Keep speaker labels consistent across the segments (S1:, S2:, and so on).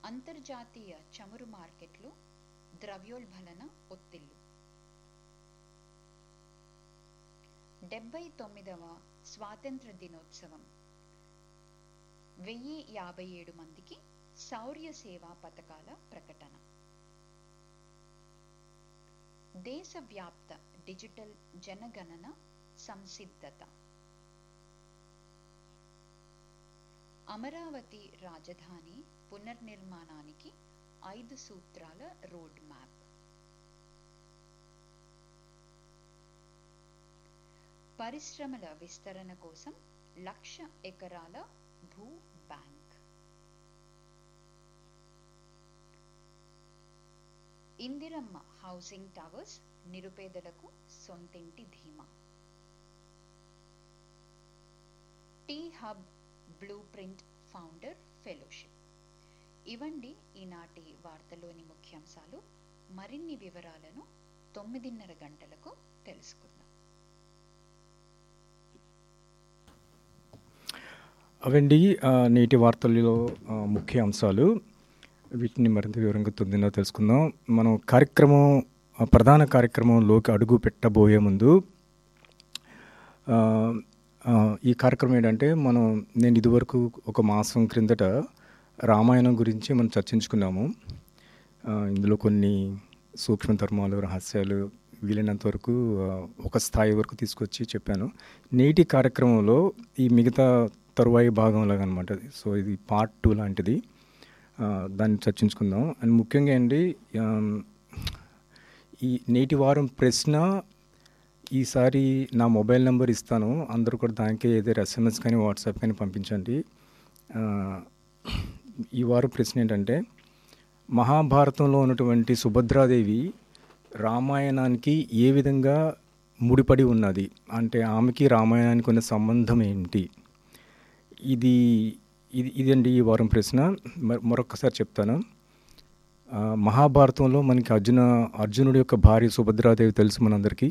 S1: అంతర్జాతీయ చమురు మార్కెట్లు ద్రవ్యోల్బణన ఒత్తిళ్లు డెబ్బై తొమ్మిదవ స్వాతంత్ర దినోత్సవం వెయ్యి యాభై ఏడు మందికి శౌర్య సేవా పథకాల ప్రకటన దేశవ్యాప్త డిజిటల్ జనగణన సంసిద్ధత అమరావతి రాజధాని పునర్నిర్మాణానికి ఐదు సూత్రాల రోడ్ మ్యాప్ పరిశ్రమల విస్తరణ కోసం లక్ష ఎకరాల భూ బ్యాంక్ ఇందిరమ్మ హౌసింగ్ టవర్స్ నిరుపేదలకు సొంతింటి ధీమా T hub blueprint founder fellowship ఇవండి ఈనాటి వార్తలోని ముఖ్యాంశాలు మరిన్ని వివరాలను తొమ్మిదిన్నర గంటలకు తెలుసుకుందాం
S2: అవండి ఆ, నేటి వార్తల్లో ఆ, ముఖ్య అంశాలు వీటిని మరింత వివరంగా తొందరగా తెలుసుకుందాం మనం కార్యక్రమం ఆ, ప్రధాన కార్యక్రమంలోకి అడుగు పెట్టబోయే ముందు ఆ, ఆ, ఈ కార్యక్రమం ఏంటంటే మనం నేను ఇదివరకు ఒక మాసం క్రిందట రామాయణం గురించి మనం చర్చించుకున్నాము ఆ, ఇందులో కొన్ని సూక్ష్మ ధర్మాలు రహస్యాలు వీలైనంత వరకు ఆ, ఒక స్థాయి వరకు తీసుకొచ్చి చెప్పాను నేటి కార్యక్రమంలో ఈ మిగతా తరువాయి భాగంలాగా అనమాట సో ఇది పార్ట్ టూ లాంటిది ఆ, దాన్ని చర్చించుకుందాం అండ్ ముఖ్యంగా అండి ఆమ్, ఈ నేటి వారం ప్రశ్న ఈసారి నా మొబైల్ నెంబర్ ఇస్తాను అందరూ కూడా దానికి ఏదైనా ఎస్ఎంఎస్ కానీ వాట్సాప్ కానీ పంపించండి ఆ, ఈ వారం ప్రశ్న ఏంటంటే మహాభారతంలో ఉన్నటువంటి సుభద్రాదేవి రామాయణానికి ఏ విధంగా ముడిపడి ఉన్నది అంటే ఆమెకి రామాయణానికి ఉన్న సంబంధం ఏంటి ఇది ఇది ఇదండి ఈ వారం ప్రశ్న మ- మరొకసారి చెప్తాను ఆ, మహాభారతంలో మనకి అర్జున అర్జునుడి యొక్క భార్య సుభద్రాదేవి తెలుసు మనందరికీ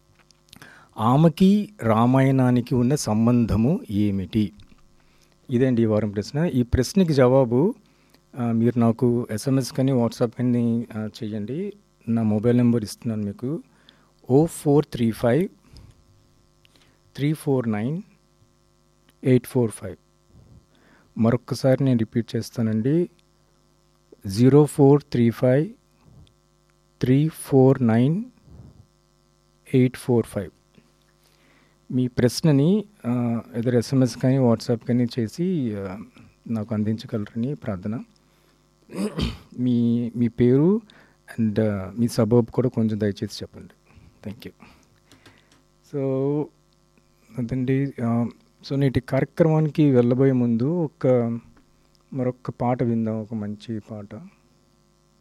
S2: ఆమెకి రామాయణానికి ఉన్న సంబంధము ఏమిటి ఇదండి ఈ వారం ప్రశ్న ఈ ప్రశ్నకి జవాబు ఆ, మీరు నాకు ఎస్ఎంఎస్ కానీ వాట్సాప్ కానీ ఆ, చేయండి నా మొబైల్ నెంబర్ ఇస్తున్నాను మీకు o four three five three four nine eight four five మరొక్కసారి నేను రిపీట్ చేస్తానండి zero four three five three four nine eight four five మీ ప్రశ్నని ఎదురు ఎస్ఎంఎస్ కానీ వాట్సాప్ కానీ చేసి ఆ, నాకు అందించగలరని ప్రార్థన మీ మీ పేరు అండ్ మీ సబబ్ కూడా కొంచెం దయచేసి చెప్పండి థ్యాంక్ యూ సో అదండి ఆ, సో నేటి కార్యక్రమానికి వెళ్ళబోయే ముందు ఒక మరొక పాట విందాం ఒక మంచి పాట